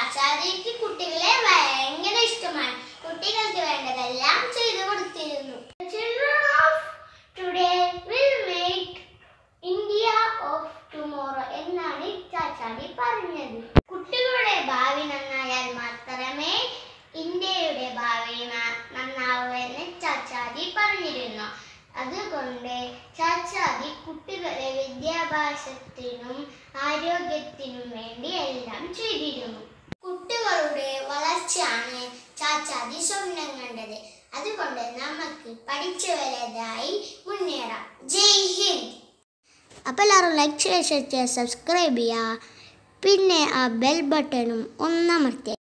ചാച്ചാജിക്ക് കുട്ടികളെ ഭയങ്കര ഇഷ്ടമാണ് കുട്ടികൾക്ക് വേണ്ടതെല്ലാം ചെയ്തു കൊടുത്തിരുന്നു children of today will make India of tomorrow എന്നാണ് ചാച്ചാജി പറഞ്ഞത് കുട്ടികളുടെ ഭാവി നന്നായാൽ മാത്രമേ ഇന്ത്യയുടെ ഭാവി ന- നന്നാവൂ എന്ന് ചാച്ചാജി പറഞ്ഞിരുന്നു അതുകൊണ്ട് ചാച്ചാജി കുട്ടികളെ വിദ്യാഭ്യാസത്തിനും ആരോഗ്യത്തിനും വേണ്ടി എല്ലാം ചെയ്തിരുന്നു കുട്ടികളുടെ വളർച്ചയാണ് ചാച്ചാജി സ്വപ്നം കണ്ടത് അതുകൊണ്ട് നമുക്ക് പഠിച്ചു വലുതായി മുന്നേറാം ജയ് ഹിന്ദ് അപ്പോൾ എല്ലാവരും ലൈക്ക് ചെയ്യുക ഷെയർ ചെയ്യുക സബ്സ്ക്രൈബ് ചെയ്യുക പിന്നെ ആ ബെൽ ബട്ടണും ഒന്നമർത്തുക